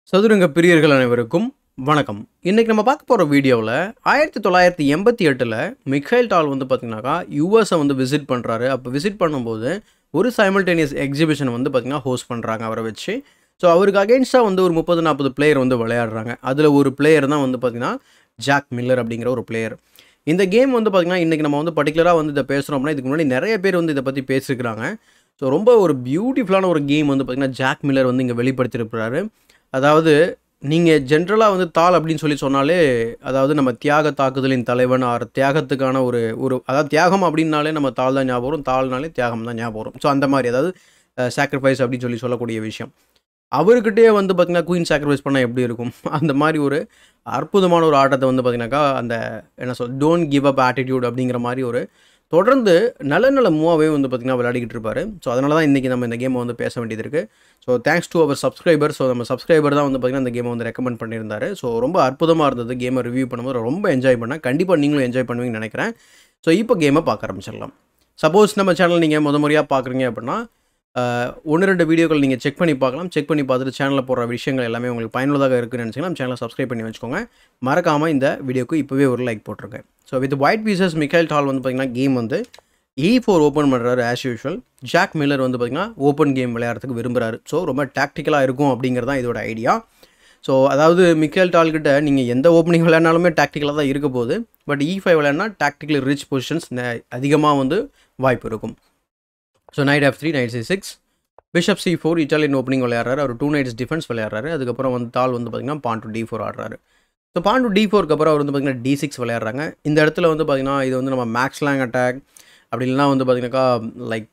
சதுரங்க பிரியர்கள் அனைவருக்கும் வணக்கம் இன்னைக்கு நம்ம பார்க்க போகிற வீடியோவில் ஆயிரத்தி தொள்ளாயிரத்தி எண்பத்தி எட்டில் மிக்கைல் டால் வந்து பார்த்தீங்கன்னாக்கா யூஎஸை வந்து விசிட் பண்ணுறாரு அப்போ விசிட் பண்ணும்போது ஒரு சைமல்டேனியஸ் எக்ஸிபிஷன் வந்து பார்த்தீங்கன்னா ஹோஸ்ட் பண்ணுறாங்க அவரை வச்சு ஸோ அவருக்கு அகேன்ஸ்டாக வந்து ஒரு முப்பது நாற்பது பிளேயர் வந்து விளையாடுறாங்க அதில் ஒரு பிளேயர் தான் வந்து பார்த்தீங்கன்னா ஜாக் மில்லர் அப்படிங்கிற ஒரு பிளேயர் இந்த கேம் வந்து பார்த்திங்கன்னா இன்றைக்கி நம்ம வந்து பர்டிகுலராக வந்து இதை பேசுகிறோம் அப்படின்னா இதுக்கு முன்னாடி நிறைய பேர் வந்து இதை பற்றி பேசியிருக்கிறாங்க ஸோ ரொம்ப ஒரு பியூட்டிஃபுல்லான ஒரு கேம் வந்து பார்த்திங்கன்னா ஜாக் மில்லர் வந்து இங்கே வெளிப்படுத்தியிருக்கிறாரு அதாவது நீங்கள் ஜென்ரலாக வந்து தாள் அப்படின்னு சொல்லி சொன்னாலே அதாவது நம்ம தியாக தாக்குதலின் தலைவன் ஆர் தியாகத்துக்கான ஒரு ஒரு அதாவது தியாகம் அப்படின்னாலே நம்ம தாள் தான் ஞாபகம் வரும் தாள்னாலே தியாகம் தான் ஞாபகம் வரும் ஸோ அந்த மாதிரி அதாவது சாக்ரிஃபைஸ் அப்படின்னு சொல்லி சொல்லக்கூடிய விஷயம் அவர்கிட்டயே வந்து பார்த்திங்கன்னா குயின் சாக்ரிஃபைஸ் பண்ணால் எப்படி இருக்கும் அந்த மாதிரி ஒரு அற்புதமான ஒரு ஆட்டத்தை வந்து பார்த்திங்கனாக்கா அந்த என்ன சொல் டோன்ட் கிவ் அப் ஆட்டிடியூட் அப்படிங்கிற மாதிரி ஒரு தொடர்ந்து நல்ல நல்ல மூவாகவே வந்து பார்த்திங்கன்னா விளையாடிக்கிட்டு இருப்பார் ஸோ அதனால தான் இன்றைக்கி நம்ம இந்த கேமை வந்து பேச வேண்டியது இருக்குது ஸோ தேங்க்ஸ் டு அவர் சப்ஸ்கிரைபர் ஸோ நம்ம சப்ஸ்கிரைபர் தான் வந்து பார்த்திங்கன்னா இந்த கேமை வந்து ரெக்கமெண்ட் பண்ணியிருந்தாரு ஸோ ரொம்ப அற்புதமாக இருந்தது கேமை ரிவ்யூ பண்ணும்போது ரொம்ப என்ஜாய் பண்ணேன் கண்டிப்பாக நீங்களும் என்ஜாய் பண்ணுவீங்கன்னு நினைக்கிறேன் ஸோ இப்போ கேமை பார்க்க ஆரம்பிச்சிடலாம் சப்போஸ் நம்ம சேனல் நீங்கள் முத முறையாக பார்க்குறீங்க அப்படின்னா ஒன்று ரெண்டு வீடியோக்கள் நீங்கள் செக் பண்ணி பார்க்கலாம் செக் பண்ணி பார்த்துட்டு சேனலில் போடுற விஷயங்கள் எல்லாமே உங்களுக்கு பயனுள்ளதாக இருக்குன்னு நினச்சிங்கன்னா சேனலை சப்ஸ்கிரைப் பண்ணி வச்சுக்கோங்க மறக்காமல் இந்த வீடியோக்கு இப்போவே ஒரு லைக் போட்டிருங்க so with white pieces Mikhail Tal வந்து பார்த்திங்கன்னா கேம் வந்து இ ஃபோர் ஓப்பன் பண்ணுறாரு ஆஸ் யூஷுவல் ஜாக் மில்லர் வந்து பார்த்திங்கன்னா ஓப்பன் கேம் விளையாடுறதுக்கு விரும்புகிறாரு ஸோ ரொம்ப டாக்டிக்கலாக இருக்கும் அப்படிங்கிறது தான் இதோட ஐடியா ஸோ அதாவது மிக்கேல் டால்கிட்ட நீங்கள் எந்த ஓப்பனிங் விளையாடினாலுமே டாக்டிக்கலாக தான் இருக்க போகுது பட் இ ஃபைவ் விளையாடினா டாக்டிக்கலி ரிச் பொசிஷன்ஸ் அதிகமாக வந்து வாய்ப்பு இருக்கும் so knight f three knight C six bishop c four Italian opening விளையாடுறாரு அவர் டூ நைட்ஸ் டிஃபென்ஸ் விளையாடுறாரு அதுக்கப்புறம் வந்து தால் வந்து பார்த்திங்கன்னா பான் டு டி ஃபோர் ஆடுறாரு ஸோ பான் டு டி ஃபோருக்கு அப்புறம் அவர் வந்து பார்த்திங்கன்னா டி சிக்ஸ் விளையாடுறாங்க இந்த இடத்துல வந்து பார்த்திங்கன்னா இது வந்து நம்ம மேக்ஸ் லேங் அட்டாக் அப்படி இல்லைனா வந்து பார்த்திங்கனாக்கா like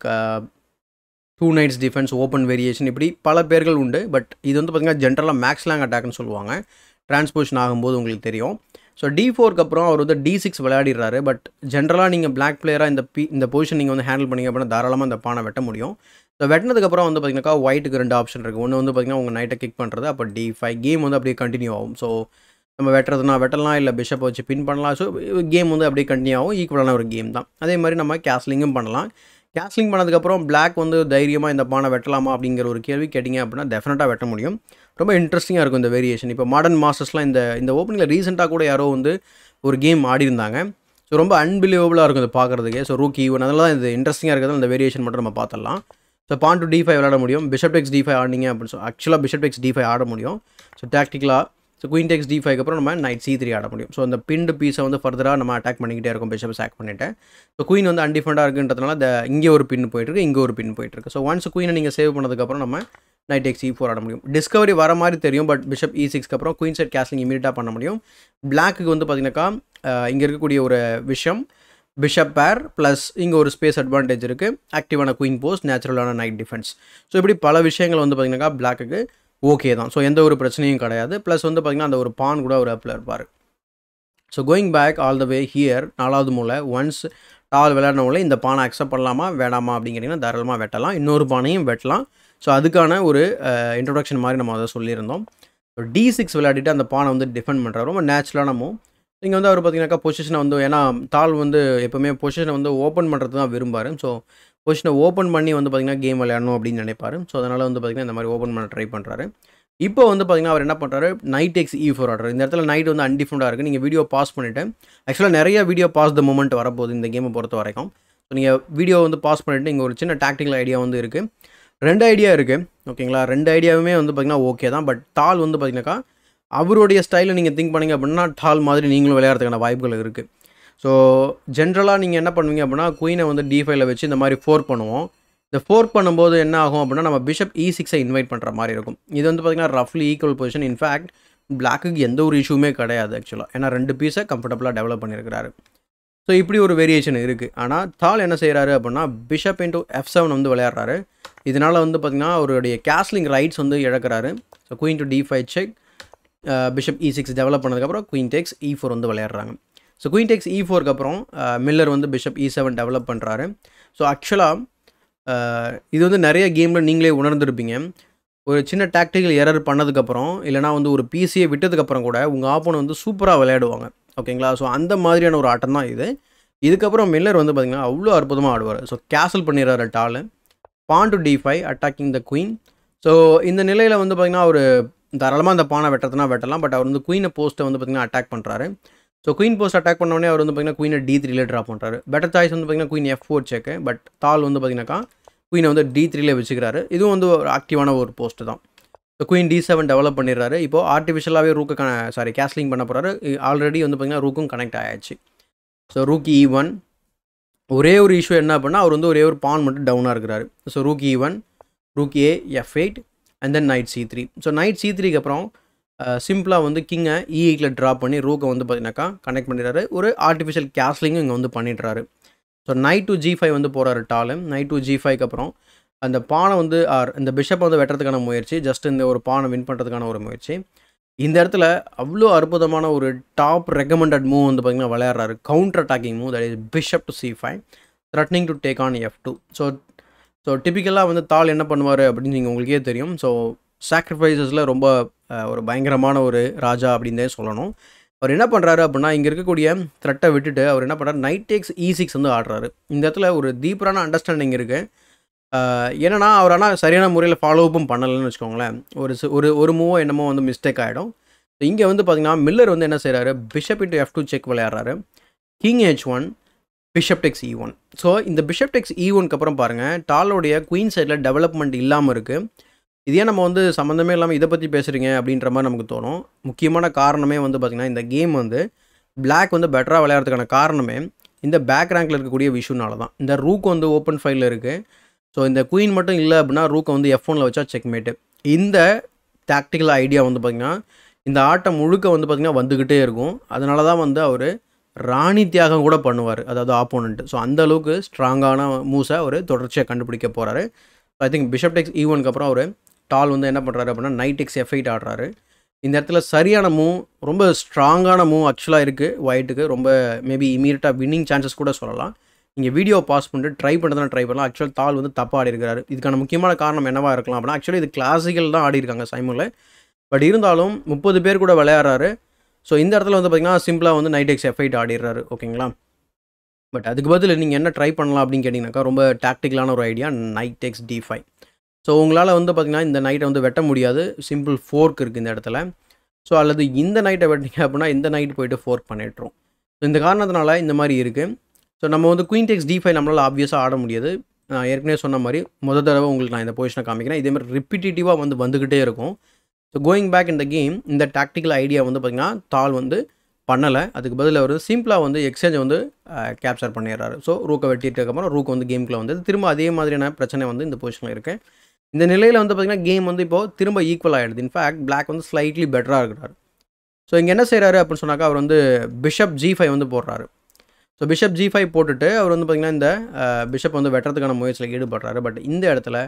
two knights defence open variation இப்படி பல பேர்கள் உண்டு பட் இது வந்து பார்த்திங்கன்னா ஜென்ரலாக மேக்ஸ் லேங் அட்டாக்னு சொல்லுவாங்க டிரான்ஸ்போஷன் ஆகும்போது உங்களுக்கு தெரியும் ஸோ டி ஃபோருக்கு அப்புறம் அவர் வந்து டி சிக்ஸ் விளையாடிடுறாரு பட் ஜென்ரலாக நீங்கள் பிளாக் பிளேயராக இந்த பி இந்த பொசிஷன் நீங்கள் வந்து ஹேண்டில் பண்ணிங்க அப்படின்னா தாராளமாக இந்த பானை வெட்ட முடியும் ஸோ வெட்டினதுக்கப்புறம் வந்து பார்த்திங்கனாக்கா ஒயிட்டுக்கு ரெண்டு ஆப்ஷன் இருக்குது ஒன்று வந்து பார்த்திங்கன்னா உங்கள் நைட்டை கிக் பண்ணுறது அப்போ டி ஃபைவ் கேம் வந்து அப்படியே கண்டினியூ ஆகும் ஸோ நம்ம வெட்டுறதுனா வெட்டலாம் இல்லை பிஷப் வச்சு பின் பண்ணலாம் ஸோ கேம் வந்து அப்படியே கண்டினியூ ஆகும் ஈக்குவலான ஒரு கேம் தான் அதே மாதிரி நம்ம கேஸ்லிங்கும் பண்ணலாம் கேஸ்லிங் பண்ணதுக்கப்புறம் பிளாக் வந்து தைரியமாக இந்த பானை வெட்டலாமா அப்படிங்கிற ஒரு கேள்வி கேட்டிங்க அப்படின்னா டெஃபினட்டாக வெட்ட முடியும் ரொம்ப இன்ட்ரெஸ்டிங்காக இருக்கும் இந்த வேரியேஷன் இப்போ மாடர்ன் மாஸ்டர்ஸ்லாம் இந்த இந்த ஓப்பனிங்கில் ரீசெண்டாக கூட யாரோ வந்து ஒரு கேம் ஆடி இருந்தாங்க ஸோ ரொம்ப அன்பிலீவபுளாக இருக்கும் இது பார்க்குறதுக்கு ஸோ ரூக் ஈவன் அதனால தான் இது இன்ட்ரெஸ்டிங்காக இருக்கிறது அந்த வேரியேஷன் மட்டும் நம்ம பார்த்துடலாம் so pawn to D five விளாட முடியும் பிஷப் டெக்ஸ் டி ஃபைவ் ஆடிங்க அப்படின்னு சொல்லி ஆக்சுவலாக பிஷப் டெக்ஸ் டி ஃபைவ் ஆட முடியும் ஸோ டாக்டிக்கலாக so queen takes d five அப்புறம் நம்ம நைட் சி த்ரீ ஆட முடியும் ஸோ அந்த பிண்டு பீஸை வந்து ஃபர்தராக நம்ம அட்டாக் பண்ணிக்கிட்டே இருக்கும் பிஷப் சாக் பண்ணிவிட்டு ஸோ குயின் வந்து அன்டிஃபெண்டாக இருக்குன்றதுனால இந்த இங்கே ஒரு பின் போயிட்டுருக்கு இங்கே ஒரு பின் போயிட்டுருக்கு ஸோ ஒன்ஸ் குயினை நீங்கள் சேவ் பண்ணதுக்கப்புறம் நம்ம நைட் எக்ஸ் இ ஃபோர் ஆட முடியும் டிஸ்கவரி வர மாதிரி தெரியும் பட் பிஷப் இ சிக்ஸ்க்கு அப்புறம் குயின் செட் கேஸ்லிங் இமீடியட்டாக பண்ண முடியும் பிளாக்கு வந்து பார்த்தீங்கன்னாக்கா இங்கே இருக்கக்கூடிய ஒரு விஷயம் பிஷப் பேர் ப்ளஸ் இங்கே ஒரு ஸ்பேஸ் அட்வான்டேஜ் இருக்குது ஆக்டிவான குயின் போஸ்ட் நேச்சுரலான நைட் டிஃபென்ஸ் ஸோ இப்படி பல விஷயங்கள் வந்து பார்த்திங்கனாக்கா பிளாக்குக்கு ஓகே தான் ஸோ எந்த ஒரு பிரச்சனையும் கிடையாது ப்ளஸ் வந்து பார்த்திங்கன்னா அந்த ஒரு பான் கூட ஒரு ஆப்பில் இருப்பார் so going back all the way here நாலாவது மூலை ஒன்ஸ் டால் விளையாடினவுள்ள இந்த பானை அக்செப்ட் பண்ணலாமா வேண்டாமா அப்படிங்கிறீங்கன்னா தாராளமாக வெட்டலாம் இன்னொரு பானையும் வெட்டலாம் ஸோ அதுக்கான ஒரு இன்ட்ரொடக்ஷன் மாதிரி நம்ம அதை சொல்லியிருந்தோம் ஸோ டி சிக்ஸ் விளையாடிட்டு அந்த பானை வந்து டிஃபெண்ட் பண்ணுறாரு ரொம்ப நேச்சுரலான மூவ் இங்கே வந்து அவர் பார்த்தீங்கன்னாக்கா பொசிஷனை வந்து ஏன்னா தாள் வந்து எப்போவுமே பொசிஷனை வந்து ஓப்பன் பண்ணுறது தான் விரும்பார் ஸோ பொசிஷனை ஓப்பன் பண்ணி வந்து பார்த்திங்கன்னா கேம் விளையாடணும் அப்படின்னு நினைப்பார் ஸோ அதனால் வந்து பார்த்திங்கன்னா இந்த மாதிரி ஓப்பன் பண்ண ட்ரை பண்ணுறாரு இப்போ வந்து பார்த்திங்கன்னா அவர் என்ன பண்ணுறாரு நைட் எக்ஸ் இ ஃபோர் ஆடுறாரு இந்த இடத்துல நைட் வந்து அன்டிஃபரெண்டாக இருக்குது நீங்கள் வீடியோ பாஸ் பண்ணிவிட்டு ஆக்சுவலாக நிறைய வீடியோ பாஸ் த மூமெண்ட் வரப்போகுது இந்த கேமை பொறுத்த வரைக்கும் ஸோ நீங்கள் வீடியோ வந்து பாஸ் பண்ணிவிட்டு இங்கே ஒரு சின்ன டாக்டிக்கல் ஐடியா வந்து இருக்குது ரெண்டு ஐடியா இருக்குது ஓகேங்களா ரெண்டு ஐடியாவுமே வந்து பார்த்திங்கன்னா ஓகே தான் பட் தாள் வந்து பார்த்திங்கனாக்கா அவருடைய ஸ்டைலில் நீங்கள் திங்க் பண்ணிங்க அப்படின்னா டால் மாதிரி நீங்களும் விளையாடுறதுக்கான வாய்ப்புகள் இருக்குது ஸோ ஜென்ரலாக நீங்கள் என்ன பண்ணுவீங்க அப்படின்னா குயினை வந்து டி ஃபைவ்ல வச்சு இந்த மாதிரி ஃபோர் பண்ணுவோம் இந்த ஃபோர் பண்ணும்போது என்ன ஆகும் அப்படின்னா நம்ம பிஷப் இ சிக்ஸை இன்வைட் பண்ணுற மாதிரி இருக்கும் இது வந்து பார்த்திங்கன்னா ரஃப்லி ஈக்குவல் பொசிஷன் இன்ஃபேக்ட் பிளாக்குக்கு எந்த ஒரு இஷ்யூமே கிடையாது ஆக்சுவலாக ஏன்னா ரெண்டு பீஸை கம்ஃபர்டபுளாக டெவலப் பண்ணியிருக்கிறாரு ஸோ இப்படி ஒரு வேரியேஷன் இருக்குது ஆனால் தால் என்ன செய்கிறாரு அப்படின்னா பிஷப் இன்டூ எஃப் செவன் வந்து விளையாடுறாரு இதனால் வந்து பார்த்திங்கன்னா அவருடைய கேஸ்லிங் ரைட்ஸ் வந்து இழக்கிறாரு so queen to D five check bishop e six develop பண்ணதுக்கப்புறம் குயின் டெக்ஸ் இ ஃபோர் வந்து விளையாடுறாங்க ஸோ குயின் டெக்ஸ் இ ஃபோருக்கு அப்புறம் மில்லர் வந்து பிஷப் இ செவன் டெவலப் பண்ணுறாரு ஸோ ஆக்சுவலாக இது வந்து நிறைய கேமில் நீங்களே உணர்ந்துருப்பீங்க ஒரு சின்ன டாக்டிக்கல் எரர் பண்ணதுக்கப்புறம் இல்லைனா வந்து ஒரு பிசியை விட்டதுக்கப்புறம் கூட உங்கள் ஆப்போன் வந்து சூப்பராக விளையாடுவாங்க ஓகேங்களா ஸோ அந்த மாதிரியான ஒரு ஆட்டம் தான் இது இதுக்கப்புறம் மில்லர் வந்து பார்த்திங்கன்னா அவ்வளோ அற்புதமாக ஆடுவார் ஸோ கேசல் பண்ணிடுறாரு Tal pawn to D five attacking the queen so இந்த நிலையில் வந்து பார்த்திங்கன்னா ஒரு தாராளமாக அந்த பானை வெட்டுறதுனா வெட்டலாம் பட் அவர் வந்து குயினை போஸ்ட்டை வந்து பார்த்திங்கன்னா அட்டாக் பண்ணுறாரு ஸோ குயின் போஸ்ட் அட்டாக் பண்ணோடனே அவர் வந்து பார்த்திங்கன்னா குயினை டி த்ரீல ட்ராப் பண்ணுறாரு பெட்டர் சாய்ஸ் வந்து பார்த்திங்கன்னா queen f four check but Tal வந்து பார்த்திங்கனாக்கா குயினை வந்து டி த்ரீல வச்சுக்கிறாரு இதுவும் வந்து ஒரு ஆக்டிவான ஒரு போஸ்ட் தான் so queen d seven develop பண்ணிடுறாரு இப்போ ஆர்டிஃபிஷியலாகவே ரூக்கு கன சாரி கேஸ்லிங் பண்ண போகிறாரு ஆல்ரெடி வந்து பார்த்திங்கன்னா ரூக்கும் கனெக்ட் ஆயாச்சு ஸோ ரூக்கி இ ஒன் ஒரே ஒரு இஷ்யூ என்ன அப்படின்னா அவர் வந்து ஒரே ஒரு பான் மட்டும் டவுனாக இருக்கிறாரு so rook e one rook a f eight and then knight c three so knight c த்ரீக்கு அப்புறம் சிம்பிளாக வந்து கிங்கை இ எயிட்டில் ட்ராப் பண்ணி ரூக்கை வந்து பார்த்தீங்கன்னாக்கா கனெக்ட் பண்ணிடுறாரு ஒரு ஆர்டிஃபிஷியல் கேஸ்லிங்கும் இங்கே வந்து பண்ணிடுறாரு so knight to g five வந்து போகிறாரு டாலு நைட் டு ஜி ஃபைவ்க்கு அப்புறம் அந்த பானை வந்து ஆர் இந்த பிஷப்பை வந்து வெட்டுறதுக்கான முயற்சி ஜஸ்ட் இந்த ஒரு பானை வின் பண்ணுறதுக்கான ஒரு முயற்சி இந்த இடத்துல அவ்வளோ அற்புதமான ஒரு டாப் ரெக்கமெண்டட் மூவ் வந்து பார்த்திங்கன்னா விளையாடுறாரு counter attacking move that is bishop to c five threatening to take on f two so so டிப்பிக்கலாக வந்து தாள் என்ன பண்ணுவார் அப்படின்னு நீங்கள் உங்களுக்கே தெரியும் ஸோ சாக்ரிஃபைசஸில் ரொம்ப ஒரு பயங்கரமான ஒரு ராஜா அப்படின்னே சொல்லணும் அவர் என்ன பண்ணுறாரு அப்படின்னா இங்கே இருக்கக்கூடிய த்ரெட்டை விட்டுட்டு அவர் என்ன பண்ணுறாரு நைட் டேக்ஸ் இ சிக்ஸ் வந்து ஆடுறாரு இந்த இடத்துல ஒரு டீப்பரான அண்டர்ஸ்டாண்டிங் இருக்குது என்னன்னா அவர் ஆனால் சரியான முறையில் ஃபாலோ அப்பும் பண்ணலைன்னு வச்சுக்கோங்களேன் ஒரு ஒரு ஒரு மூவோ என்னமோ வந்து மிஸ்டேக் ஆகிடும் இங்கே வந்து பார்த்தீங்கன்னா மில்லர் வந்து என்ன செய்கிறாரு bishop into f two check விளையாடுறாரு king h one bishop takes e one so இந்த பிஷப் டெக்ஸ் இ ஒன்க்கு அப்புறம் பாருங்கள் டாலோடைய குயின் சைடில் டெவலப்மெண்ட் இல்லாமல் இருக்குது இதே நம்ம வந்து சம்மந்தமே இல்லாமல் இதை பற்றி பேசுகிறீங்க அப்படின்ற மாதிரி நமக்கு தோணும் முக்கியமான காரணமே வந்து பார்த்திங்கன்னா இந்த கேம் வந்து பிளாக் வந்து பெட்டராக விளையாடுறதுக்கான காரணமே இந்த பேக் ரேங்கில் இருக்கக்கூடிய விஷுனால தான் இந்த ரூக் வந்து ஓப்பன் ஃபைலில் இருக்குது ஸோ இந்த குயின் மட்டும் இல்லை அப்படின்னா ரூக்கை வந்து எஃப் ஒனில் வச்சா செக்மேட்டு இந்த டாக்டிக்கல் ஐடியா வந்து பார்த்திங்கன்னா இந்த ஆட்டம் முழுக்க வந்து பார்த்திங்கன்னா வந்துக்கிட்டே இருக்கும் அதனால தான் வந்து அவர் ராணி தியாகம் கூட பண்ணுவார் அதாவது ஆப்போனண்ட் ஸோ அந்த அளவுக்கு ஸ்ட்ராங்கான மூவ்ஸை அவர் தொடர்ச்சியாக கண்டுபிடிக்க போகிறாரு ஐ திங்க் பிஷப் டெக்ஸ் ஈவனுக்கு அப்புறம் அவர் டால் வந்து என்ன பண்ணுறாரு அப்படின்னா நைட் எக்ஸ் எஃப் எயிட் ஆடுறாரு இந்த இடத்துல சரியான மூவ் ரொம்ப ஸ்ட்ராங்கான மூவ் ஆக்சுவலாக இருக்குது ஒயிட்டுக்கு ரொம்ப மேபி இமீடியட்டாக வின்னிங் சான்சஸ் கூட சொல்லலாம் நீங்கள் வீடியோ பாஸ் பண்ணிட்டு ட்ரை பண்ணுறதுனா ட்ரை பண்ணலாம் ஆக்சுவல் தால் வந்து தப்பாக ஆடி இருக்காரு இதுக்கான முக்கியமான காரணம் என்னவாக இருக்கலாம் அப்படின்னா ஆக்சுவலி இது கிளாசிக்கல் தான் ஆடி இருக்காங்க சைமனில் பட் இருந்தாலும் முப்பது பேர் கூட விளையாடுறாரு ஸோ இந்த இடத்துல வந்து பார்த்திங்கன்னா சிம்பிளாக வந்து நைட் எக்ஸ் எஃப் எயிட் ஆடிடுறாரு ஓகேங்களா பட் அதுக்கு பதில் நீங்கள் என்ன ட்ரை பண்ணலாம் அப்படின்னு கேட்டிங்கனாக்கா ரொம்ப டாக்டிக்கலான ஒரு idea knight x d five so உங்களால் வந்து பார்த்திங்கன்னா இந்த நைட்டை வந்து வெட்ட முடியாது சிம்பிள் ஃபோர்க் இருக்குது இந்த இடத்துல ஸோ அல்லது இந்த நைட்டை வெட்டிங்க அப்படின்னா இந்த நைட் போயிட்டு ஃபோர்க் பண்ணிட்டுரும் ஸோ இந்த காரணத்தினால இந்த மாதிரி இருக்குது ஸோ நம்ம வந்து குயின் டெக்ஸ் டி ஃபைவ் நம்மளால் ஆப்வியஸாக ஆட முடியாது நான் ஏற்கனவே சொன்ன மாதிரி முத தடவை உங்களுக்கு நான் இந்த பொசிஷனை காமிக்கிறேன் இதே மாதிரி ரிப்பீட்டேட்டிவாக வந்து வந்துக்கிட்டே இருக்கும் ஸோ கோயிங் பேக் இந்த கேம் இந்த டாக்டிக்கல் ஐடியா வந்து பார்த்திங்கன்னா தால் வந்து பண்ணலை அதுக்கு பதில் அவர் சிம்பிளாக வந்து எக்ஸ்சேஞ்சை வந்து கேப்சர் பண்ணிடுறாரு ஸோ ரூக்கை வெட்டிட்டதுக்கப்புறம் ரூக் வந்து கேமுக்குள்ள வந்து திரும்ப அதே மாதிரியான பிரச்சனை வந்து இந்த பொசிஷனில் இருக்குது இந்த நிலையில் வந்து பார்த்திங்கன்னா கேம் வந்து இப்போது திரும்ப ஈக்குவல் ஆகிடுது இன்ஃபேக்ட் பிளாக் வந்து ஸ்லைட்லி பெட்டராக இருக்கிறாரு ஸோ இங்கே என்ன செய்கிறாரு அப்படின்னு சொன்னாக்கா அவர் வந்து பிஷப் ஜி ஃபைவ் வந்து போடுறாரு ஸோ பிஷப் ஜி ஃபைவ் போட்டுட்டு அவர் வந்து பார்த்திங்கன்னா இந்த பிஷப் வந்து வெட்டுறதுக்கான முயற்சியில் ஈடுபடுறாரு பட் இந்த இடத்துல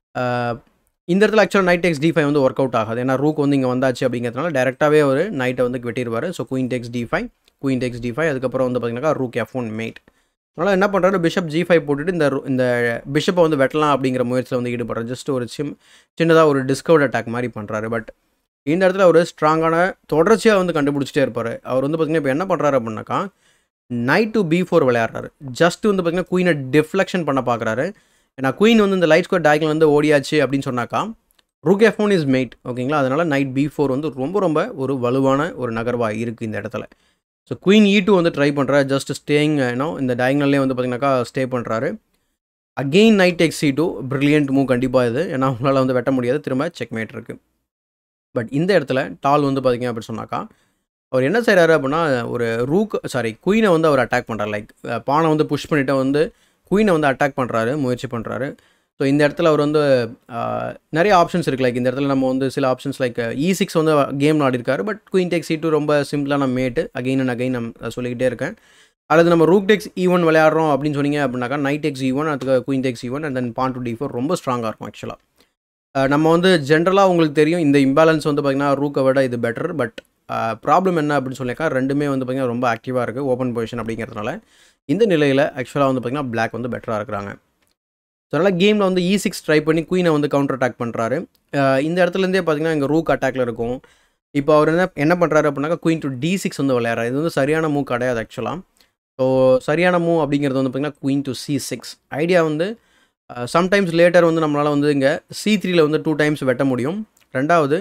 இந்த இடத்துல ஆக்சுவலாக நைட் எக்ஸ் டி ஃபைவ் வந்து ஒர்க் அவுட் ஆகாது ஏன்னா ரூக் வந்து இங்கே வந்தாச்சு அப்படிங்கிறதுனால டேரெக்டாகவே ஒரு நைட்டை வந்து வெட்டிடுவார் so queen takes d five queen takes d five அதுக்கப்புறம் வந்து பார்த்திங்கன்னா ரூக் எஃப் ஒன் மேட் அதனால் என்ன பண்ணுறாரு பிஷப் ஜி ஃபைவ் போட்டுட்டு இந்த இந்த பிஷப்பை வந்து வெட்டலாம் அப்படிங்கிற முயற்சியில் வந்து ஈடுபடுறாரு ஜஸ்ட் ஒரு சிம் சின்னதாக ஒரு டிஸ்கவர்ட் அட்டாக் மாதிரி பண்ணுறாரு பட் இந்த இடத்துல ஒரு ஸ்ட்ராங்கான தொடர்ச்சியாக வந்து கண்டுபிடிச்சிட்டே இருப்பார் அவர் வந்து பார்த்திங்கன்னா இப்போ என்ன பண்ணுறாரு அப்படின்னாக்கா நைட் டு பி ஃபோர் விளையாடுறாரு ஜஸ்ட் வந்து பார்த்திங்கன்னா குயினை டிஃப்ளெக்ஷன் பண்ண பார்க்குறாரு ஏன்னா குயின் வந்து இந்த லைட் ஸ்கோர் டயக்கில் வந்து ஓடியாச்சு அப்படின்னு சொன்னாக்கா rook f one is mate ஓகேங்களா அதனால் நைட் பி ஃபோர் வந்து ரொம்ப ரொம்ப ஒரு வலுவான ஒரு நகர்வாக இருக்குது இந்த இடத்துல ஸோ குயின் இ டூ வந்து ட்ரை பண்ணுறாரு ஜஸ்ட் ஸ்டேயிங் ஏன்னோ இந்த டயக்னல்லே வந்து பார்த்திங்கனாக்கா ஸ்டே பண்ணுறாரு again knight x c two brilliant move கண்டிப்பாக இது ஏன்னா அவங்களால வந்து வெட்ட முடியாது திரும்ப செக்மேட் இருக்குது பட் இந்த இடத்துல டால் வந்து பார்த்திங்க அப்படின்னு சொன்னாக்கா அவர் என்ன செய்கிறாரு அப்படின்னா ஒரு ரூக் சாரி குயினை வந்து அவர் அட்டாக் பண்ணுறாரு லைக் பானை வந்து புஷ் பண்ணிவிட்டு வந்து குயினை வந்து அட்டாக் பண்ணுறாரு முயற்சி பண்ணுறாரு ஸோ இந்த இடத்துல அவர் வந்து நிறைய ஆப்ஷன்ஸ் இருக்குது லைக் இந்த இடத்துல நம்ம வந்து சில ஆப்ஷன்ஸ் லைக் இ சிக்ஸ் வந்து கேம் ஆடிருக்காரு but queen takes e two ரொம்ப சிம்பிளான மேட்டு அகெயின் அண்ட் அகைன் நம்ம சொல்லிக்கிட்டே இருக்கேன் அல்லது நம்ம ரூக் டெக்ஸ் ஈவன் விளையாடுறோம் அப்படின்னு சொன்னீங்க அப்படின்னாக்கா நைட் டெக்ஸ் ஈவன் அதுக்கு queen takes even and then pawn to d four ரொம்ப ஸ்ட்ராங்காக இருக்கும் ஆக்சுவலாக நம்ம வந்து ஜென்ரலாக உங்களுக்கு தெரியும் இந்த இம்பேலன்ஸ் வந்து பார்த்திங்கன்னா ரூக்கை விட இது பெட்டர் பட் ப்ராப்ளம் என்ன அப்படின்னு சொல்லியிருக்கா ரெண்டுமே வந்து பார்த்திங்கன்னா ரொம்ப ஆக்டிவாக இருக்குது ஓப்பன் பொசிஷன் அப்படிங்கிறதுனால இந்த நிலையில் ஆக்சுவலாக வந்து பார்த்திங்கன்னா பிளாக் வந்து பெட்டராக இருக்கிறாங்க ஸோ அதனால் கேமில் வந்து இ சிக்ஸ் ட்ரை பண்ணி குயினை வந்து கவுண்டர் அட்டாக் பண்ணுறாரு இந்த இடத்துலேருந்தே பார்த்திங்கன்னா இங்கே ரூக் அட்டாக்ல இருக்கும் இப்போ அவர் என்ன என்ன பண்ணுறாரு அப்படின்னாக்கா குயின் டு டி சிக்ஸ் வந்து விளையாடுறாரு இது வந்து சரியான மூவ் கிடையாது ஆக்சுவலாக ஸோ சரியான மூவ் அப்படிங்கிறது வந்து பார்த்திங்கன்னா queen to c six idea வந்து சம்டைம்ஸ் லேட்டர் வந்து நம்மளால் வந்து இங்கே சி த்ரீல வந்து டூ டைம்ஸ் வெட்ட முடியும் ரெண்டாவது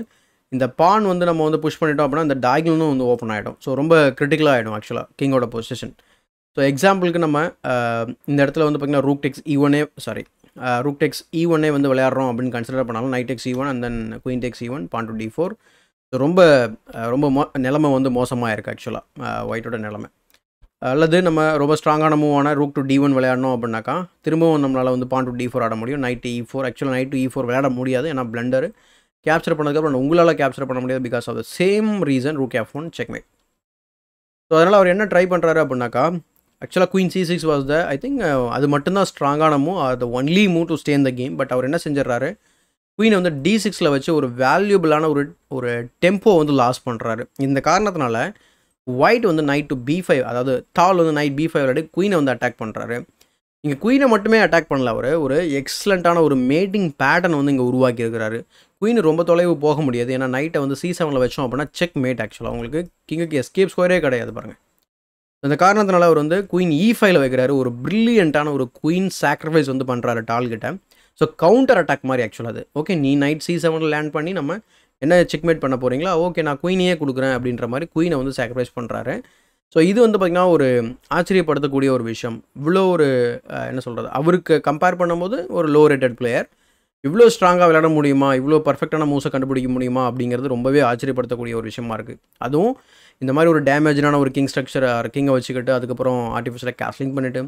இந்த பான் வந்து நம்ம வந்து புஷ் பண்ணிட்டோம் அப்படின்னா இந்த டயகனலும் வந்து ஓப்பன் ஆகிடும் ஸோ ரொம்ப கிரிட்டிக்கலாக ஆகிடும் ஆக்சுவலாக கிங்கோட பொசிஷன் ஸோ எக்ஸாம்பிளுக்கு நம்ம அஹ், இந்த இடத்துல வந்து பார்த்திங்கன்னா ரூக் டெக்ஸ் இ ஒனே சாரி ரூக் டெக்ஸ் இ ஒன்னே வந்து விளையாடுறோம் அப்படின்னு கன்சிடர் பண்ணாலும் knight takes e one and then queen takes e one pawn to d four ரொம்ப அஹ், ரொம்ப மோ நிலமை வந்து மோசமாக இருக்குது ஆக்சுவலாக ஒயிட்டோட நிலமை அல்லது நம்ம ரொம்ப ஸ்ட்ராங்கான மூவான ரூக் டு டி ஒன் விளையாடணும் அப்படின்னாக்கா திரும்பவும் நம்மளால் வந்து பான் டு டி ஃபோர் ஆட முடியும் நைட் இ ஃபோர் ஆக்சுவலாக நைட் இ ஃபோர் விளையாட முடியாது ஏன்னா பிளண்டர் கேப்சர் பண்ணதுக்கப்புறம் உங்களால் கேப்சர் பண்ண முடியாது because of the same reason rook f one check mate so அதனால் அவர் என்ன ட்ரை பண்ணுறாரு அப்படின்னாக்கா ஆக்சுவலாக queen c six was the I think அது மட்டும்தான் ஸ்ட்ராங்கான மூவ் அது ஒன்லி மூவ் டு ஸ்டே இந்த கேம் பட் அவர் என்ன செஞ்சிடறாரு குயினை வந்து டி சிக்ஸில் வச்சு ஒரு வேல்யூபிளான ஒரு ஒரு டெம்போ வந்து லாஸ் பண்ணுறாரு இந்த காரணத்தினால ஒயிட் வந்து நைட் டு பி ஃபைவ் அதாவது டால் வந்து நைட் பி ஃபைவ் விளையாடி குயினை வந்து அட்டாக் பண்ணுறாரு இங்கே குயினை மட்டுமே அட்டாக் பண்ணல அவர் ஒரு எக்ஸலண்ட்டான ஒரு மேட்டிங் பேட்டர்ன் வந்து இங்கே உருவாக்கி இருக்கிறாரு குயின் ரொம்ப தொலைவு போக முடியாது ஏன்னா நைட்டை வந்து சி செவனில் வச்சோம் அப்படின்னா செக் மேட் ஆக்சுவலாக உங்களுக்கு கிங்குக்கு எஸ்கேப் ஸ்கோரே கிடையாது பாருங்கள் அந்த காரணத்தினால அவர் வந்து குயின் இ ஃபைவ்ல வைக்கிறாரு ஒரு பிரில்லியண்ட்டான ஒரு குயின் சாக்ரிஃபைஸ் வந்து பண்ணுறாரு டால் கிட்ட ஸோ கவுண்டர் அட்டாக் மாதிரி ஆக்சுவலாக அது ஓகே நீ நைட் சி செவனில் லேண்ட் பண்ணி நம்ம என்ன செக்மேட் பண்ண போகிறீங்களா ஓகே நான் குயினையே கொடுக்குறேன் அப்படின்ற மாதிரி குயினை வந்து சாக்ரிஃபைஸ் பண்ணுறாரு ஸோ இது வந்து பார்த்திங்கன்னா ஒரு ஆச்சரியப்படுத்தக்கூடிய ஒரு விஷயம் இவ்வளோ ஒரு அஹ், என்ன சொல்கிறது அவருக்கு கம்பேர் பண்ணும்போது ஒரு லோ ரேட்டட் பிளேயர் இவ்வளோ ஸ்ட்ராங்காக விளையாட முடியுமா இவ்வளோ பர்ஃபெக்டான மூவ்ஸை கண்டுபிடிக்க முடியுமா அப்படிங்கிறது ரொம்பவே ஆச்சரியப்படுத்தக்கூடிய ஒரு விஷயமா இருக்குது அதுவும் இந்த மாதிரி ஒரு டேமேஜான ஒரு கிங் ஸ்ட்ரக்சர் கிங்கை வச்சுக்கிட்டு அதுக்கப்புறம் ஆர்டிஃபிஷியலாக கேஸ்லிங் பண்ணிவிட்டு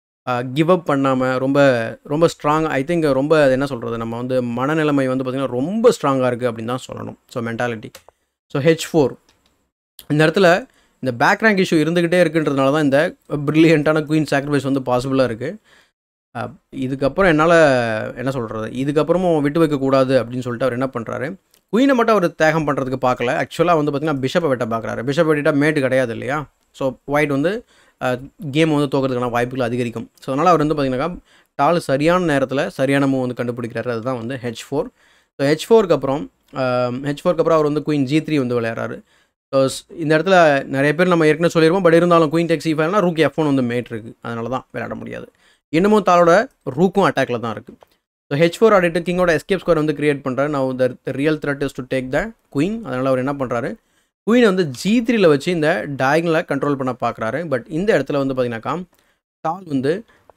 கிவ் அப் பண்ணாமல் ரொம்ப ரொம்ப ஸ்ட்ராங் ஐ திங்க் ரொம்ப அது என்ன சொல்கிறது நம்ம வந்து மனநிலைமை வந்து பார்த்திங்கன்னா ரொம்ப ஸ்ட்ராங்காக இருக்குது அப்படின்னு தான் சொல்லணும் so mentality so h four இந்த இடத்துல இந்த பேக் ரேங்க் இஷ்யூ இருந்துக்கிட்டே இருக்குன்றதுனால தான் இந்த ப்ரில்லியண்ட்டான குயின் சாக்ரிஃபைஸ் வந்து பாசிபிளாக இருக்குது இதுக்கப்புறம் என்னால் என்ன சொல்கிறது இதுக்கப்புறமும் விட்டு வைக்கக்கூடாது அப்படின்னு சொல்லிட்டு அவர் என்ன பண்ணுறாரு குயினை மட்டும் அவர் தேகம் பண்ணுறதுக்கு பார்க்கல ஆக்சுவலாக வந்து பார்த்திங்கன்னா பிஷப்பை வெட்ட பார்க்குறாரு பிஷப் வெட்டிட்டா மேட்டு கிடையாது இல்லையா ஸோ ஒயிட் வந்து கேம் வந்து தோக்கிறதுக்கான வாய்ப்புகள் அதிகரிக்கும் ஸோ அதனால் அவர் வந்து பார்த்திங்கனாக்கா டால் சரியான நேரத்தில் சரியான மூவ் வந்து கண்டுபிடிக்கிறாரு அதுதான் வந்து ஹெச் ஃபோர் ஸோ ஹெச் ஃபோருக்கு அப்புறம் ஹெச் ஃபோருக்கு அப்புறம் அவர் வந்து குயின் ஜி த்ரீ வந்து விளையாடுறாரு ஸோ இந்த இடத்துல நிறைய பேர் நம்ம ஏற்கனவே சொல்லியிருப்போம் பட் இருந்தாலும் குயின் டெக்ஸி ஃபைவ்னா ரூக் எஃப் ஒன் வந்து மேட் இருக்குது அதனால தான் விளையாட முடியாது இன்னமும் தாளோட ரூக்கும் அட்டாக்ல தான் இருக்குது ஸோ ஹெச் ஃபோர் ஆடிட்டு கிங்கோட எஸ்கேப் ஸ்கோர் வந்து கிரியேட் பண்ணுறாரு நான் the real threat is to take the queen அதனால் அவர் என்ன பண்ணுறாரு குயினை வந்து ஜி த்ரீல வச்சு இந்த டயகனில் கண்ட்ரோல் பண்ண பார்க்குறாரு பட் இந்த இடத்துல வந்து பார்த்தீங்கன்னாக்கா டால் வந்து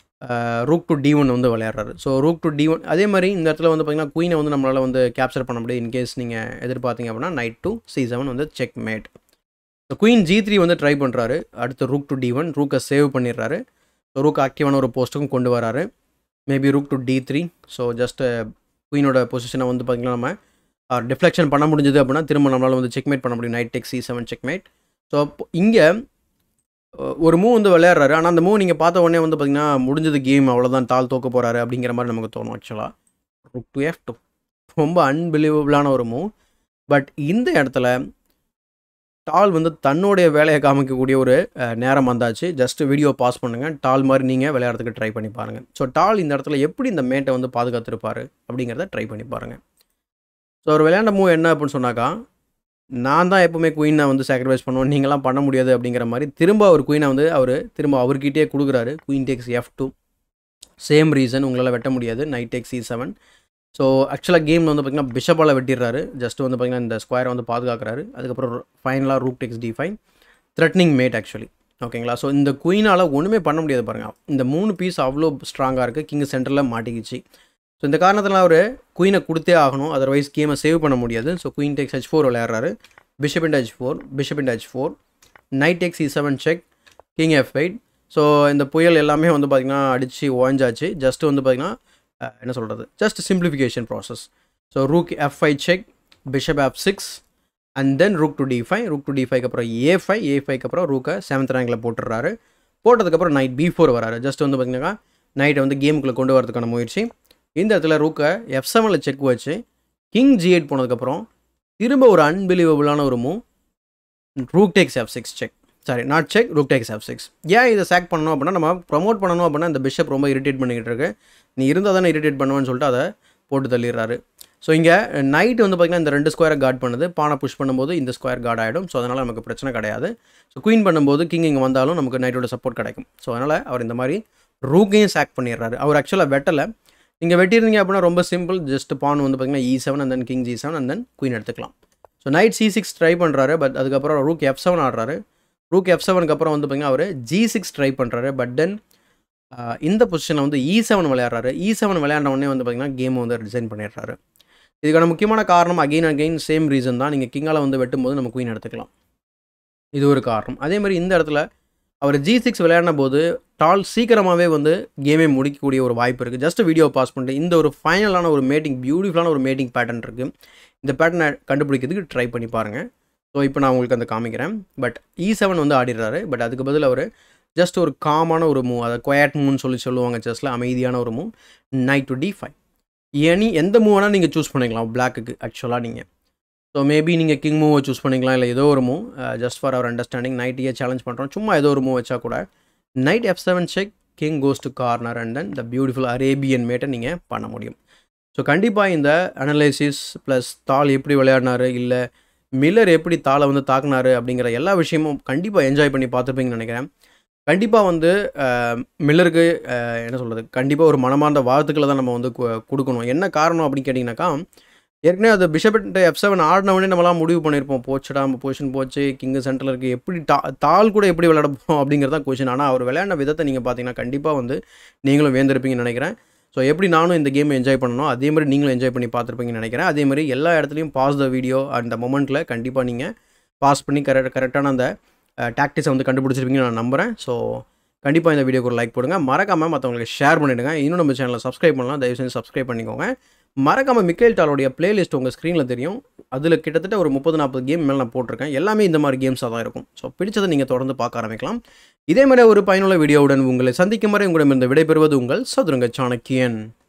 ரூக் டு டி ஒன் வந்து விளையாடுறாரு so rook to d one அதே மாதிரி இந்த இடத்துல வந்து பார்த்தீங்கன்னா குயினை வந்து நம்மளால் வந்து கேப்சர் பண்ண முடியும் இன்கேஸ் நீங்கள் எதிர்பார்த்தீங்க அப்படின்னா நைட் டூ சி செவன் வந்து check mate so queen g three வந்து ட்ரை பண்ணுறாரு அடுத்து ரூக் டு டி ஒன் ரூக்கை சேவ் பண்ணிடுறாரு ஸோ ரூக் ஆக்டிவான ஒரு போஸ்ட்டுக்கும் கொண்டு வராரு maybe rook to d three so just குயினோட பொசிஷனை வந்து பார்த்திங்கன்னா நம்ம டிஃப்ளெக்ஷன் பண்ண முடிஞ்சது அப்படின்னா திரும்ப நம்மளால் வந்து செக்மேட் பண்ண முடியும் knight takes c seven checkmate so இங்கே ஒரு மூவ் வந்து விளையாடுறாரு ஆனால் அந்த மூவ் நீங்கள் பார்த்த உடனே வந்து பார்த்திங்கன்னா முடிஞ்சது கேம் அவ்வளோதான் தாள் தோக்க போகிறாரு அப்படிங்கிற மாதிரி நமக்கு தோணும் ஆக்சுவலாக ருக் டு எஃப் டூ ரொம்ப அன்பிலீவபிளான ஒரு மூவ் பட் இந்த இடத்துல டால் வந்து தன்னுடைய வேலையை காமிக்கக்கூடிய ஒரு அஹ், நேரம் வந்தாச்சு ஜஸ்ட் வீடியோ பாஸ் பண்ணுங்கள் டால் மாதிரி நீங்கள் விளையாடுறதுக்கு ட்ரை பண்ணி பாருங்கள் ஸோ டால் இந்த இடத்துல எப்படி இந்த மேட்டை வந்து பாதுகாத்திருப்பார் அப்படிங்கிறத ட்ரை பண்ணி பாருங்கள் ஸோ அவர் விளையாண்ட மூவ் என்ன அப்படின்னு சொன்னாக்கா நான் தான் எப்போவுமே குயினை வந்து சாக்ரிஃபைஸ் பண்ணுவேன் நீங்களாம் பண்ண முடியாது அப்படிங்கிற மாதிரி திரும்ப அவர் குயினை வந்து அவர் திரும்ப அவர்கிட்டயே கொடுக்குறாரு queen takes f two same reason உங்களால் வெட்ட முடியாது knight take c seven so ஆக்சுவலாக கேமில் வந்து பார்த்திங்கன்னா பிஷப்பால் வெட்டிடுறாரு ஜஸ்ட் வந்து பார்த்திங்கன்னா இந்த ஸ்கொயரை வந்து பாதுகாக்கிறாரு அதுக்கப்புறம் ஃபைனலாக rook takes d five threatening mate actually ஓகேங்களா ஸோ இந்த குயினால் ஒன்றுமே பண்ண முடியாது பாருங்கள் இந்த மூணு பீஸ் அவ்வளோ ஸ்ட்ராங்காக இருக்குது கிங் சென்டரில் மாட்டிக்கிச்சு ஸோ இந்த காரணத்தில் அவர் குயினை கொடுத்தே ஆகணும் அதர்வைஸ் கேமை சேவ் பண்ண முடியாது so queen takes h four விளையாடுறாரு bishop in h four bishop in h four knight takes c seven check king f eight so இந்த புயல் எல்லாமே வந்து பார்த்திங்கன்னா அடித்து ஓஞ்சாச்சு ஜஸ்ட் வந்து பார்த்திங்கன்னா அஹ், என்ன சொல்கிறது just simplification process so rook f five check bishop f six and then rook to D five rook to d ஃபைவ்க்கு அப்புறம் ஏ ஃபைவ் ஏ ஃபைவ்க்கு அப்புறம் ரூக்கை செவன்த் ரேங்கில் போட்டுடுறாரு போட்டதுக்கப்புறம் நைட் பி ஃபோர் வராரு ஜஸ்ட் வந்து பார்த்திங்கன்னா நைட்டை வந்து கேமுக்குள்ளே கொண்டு வரதுக்கான முயற்சி இந்த இடத்துல ரூக்கை எஃப் செவனில் செக் வச்சு கிங் ஜி எயிட் போனதுக்கப்புறம் திரும்ப ஒரு அன்பிலீவபிளான ஒரு move rook takes F six check sorry not check rook takes F six ஏன் இதை சாக் பண்ணணும் அப்படின்னா நம்ம ப்ரொமோட் பண்ணணும் அப்படின்னா இந்த பிஷப் ரொம்ப இரிட்டேட் பண்ணிக்கிட்டு இருக்கு நீ இருந்தால் தானே இரிட்டேட் பண்ணுவேன்னு சொல்லிட்டு அதை போட்டு தள்ளிடுறாரு ஸோ இங்கே நைட் வந்து பார்த்திங்கன்னா இந்த ரெண்டு ஸ்கொயரை கார்ட் பண்ணுது பானை புஷ் பண்ணும்போது இந்த ஸ்கொயர் கார்ட் ஆகிடும் ஸோ அதனால் நமக்கு பிரச்சனை கிடையாது ஸோ குயின் பண்ணும்போது கிங் இங்கே வந்தாலும் நமக்கு நைட்டோட சப்போர்ட் கிடைக்கும் ஸோ அதனால் அவர் இந்த மாதிரி ரூக்கையும் சாக் பண்ணிடுறாரு அவர் ஆக்சுவலாக வெட்டலை நீங்கள் வெட்டியிருந்தீங்க அப்படின்னா ரொம்ப சிம்பிள் ஜஸ்ட் பான் வந்து பார்த்தீங்கன்னா E seven and then king G seven and then queen எடுத்துக்கலாம் so knight C six try பண்ணுறாரு பட் அதுக்கப்புறம் ரூக் எஃப் செவன் ஆடுறாரு ரூக் எஃப் செவனுக்கு அப்புறம் வந்து பார்த்திங்கன்னா அவர் ஜி சிக்ஸ் ட்ரை பண்ணுறாரு பட் தென் இந்த பொசிஷனில் வந்து இ செவன் விளையாடுறாரு இ செவன் விளையாடின உடனே வந்து பார்த்திங்கன்னா கேமை வந்து டிசைன் பண்ணிடுறாரு இதுக்கான முக்கியமான காரணம் அகெயின் அகெயின் சேம் ரீசன் தான் நீங்கள் கிங்கால் வந்து வெட்டும்போது நம்ம குயின் எடுத்துக்கலாம் இது ஒரு காரணம் அதே மாதிரி இந்த இடத்துல அவர் ஜி சிக்ஸ் விளையாடின போது டால் சீக்கிரமாகவே வந்து கேமே முடிக்கக்கூடிய ஒரு வாய்ப்பு இருக்குது ஜஸ்ட் வீடியோ பாஸ் பண்ணிட்டு இந்த ஒரு ஃபைனலான ஒரு மேட்டிங் பியூட்டிஃபுல்லான ஒரு மேட்டிங் பேட்டர்ன் இருக்குது இந்த பேட்டர்னை கண்டுபிடிக்கிறதுக்கு ட்ரை பண்ணி பாருங்கள் ஸோ இப்போ நான் உங்களுக்கு அந்த காமிக்கிறேன் பட் இ செவன் வந்து ஆடிடுறாரு பட் அதுக்கு பதில் அவர் ஜஸ்ட் ஒரு காமான ஒரு மூவ் அதை குவாட் மூவ்னு சொல்லி சொல்லுவாங்க செஸ்ஸில் அமைதியான ஒரு move knight to D five any எந்த மூவ் வேணால் நீங்கள் சூஸ் பண்ணிக்கலாம் பிளாக்குக்கு ஆக்சுவலாக நீங்கள் ஸோ மேபி நீங்கள் கிங் மூவை சூஸ் பண்ணிக்கலாம் இல்லை ஏதோ ஒரு move just for our understanding நைட்டையே சேலஞ்ச் பண்ணுறோம் சும்மா ஏதோ ஒரு மூவ் வச்சா கூட knight F seven check king goes to corner and then the beautiful Arabian மேட்டை நீங்கள் பண்ண முடியும் ஸோ கண்டிப்பாக இந்த அனலைசிஸ் ப்ளஸ் தாள் எப்படி விளையாடினாரு இல்லை மில்லர் எப்படி தாளை வந்து தாக்குனாரு அப்படிங்கிற எல்லா விஷயமும் கண்டிப்பாக என்ஜாய் பண்ணி பார்த்துருப்பீங்கன்னு நினைக்கிறேன் கண்டிப்பாக வந்து மில்லருக்கு என்ன சொல்கிறது கண்டிப்பாக ஒரு மனமார்ந்த வாழ்த்துக்களை தான் நம்ம வந்து கொடுக்கணும் என்ன காரணம் அப்படின்னு கேட்டிங்கனாக்கா ஏற்கனவே அது பிஷப்ட்டு எஃப் செவன் ஆடினவனே நம்மளாம் முடிவு பண்ணியிருப்போம் போச்சுடா நம்ம பொசிஷன் போச்சு கிங்கு சென்டரில் இருக்குது எப்படி தா தாள் கூட எப்படி விளையாடப்போம் அப்படிங்கிறது தான் கொஷின் ஆனால் அவர் விளையாடின விதத்தை நீங்கள் பார்த்தீங்கன்னா கண்டிப்பாக வந்து நீங்களும் வேந்திருப்பீங்கன்னு நினைக்கிறேன் ஸோ எப்படி நானும் இந்த கேம் என்ஜாய் பண்ணணும் அதே மாதிரி நீங்களும் என்ஜாய் பண்ணி பார்த்துருப்பீங்கன்னு நினைக்கிறேன் அதே மாதிரி எல்லா இடத்துலையும் பாஸ் த வீடியோ அந்த மொமெண்ட்டில் கண்டிப்பாக நீங்கள் பாஸ் பண்ணி கரெக்ட் கரெக்டான அந்த டாக்டிக்ஸை வந்து கண்டுபிடிச்சிருப்பீங்கன்னு நான் நம்புகிறேன் ஸோ கண்டிப்பாக இந்த வீடியோக்கு ஒரு லைக் போடுங்க மறக்காமல் மற்றவங்களுக்கு ஷேர் பண்ணிவிடுங்க இன்னும் நம்ம சேனலில் சப்ஸ்கிரைப் பண்ணலாம் தயவு செஞ்சு சப்ஸ்கிரைப் பண்ணிக்கோங்க மறக்காமல் மிக்கேல் டாலோடைய பிளேலிஸ்ட் உங்கள் ஸ்க்ரீனில் தெரியும் அதில் கிட்டத்தட்ட ஒரு முப்பது நாற்பது கேம் மேலே நான் போட்டிருக்கேன் எல்லாமே இந்த மாதிரி கேம்ஸாக தான் இருக்கும் ஸோ பிடிச்சதை நீங்கள் தொடர்ந்து பார்க்க ஆரம்பிக்கலாம் இதே மாதிரி ஒரு பயனுள்ள வீடியோவுடன் உங்களை சந்திக்கும் வரை உங்களிடம் இந்த விடைபெறுவது உங்கள் சதுரங்க சாணக்கியன்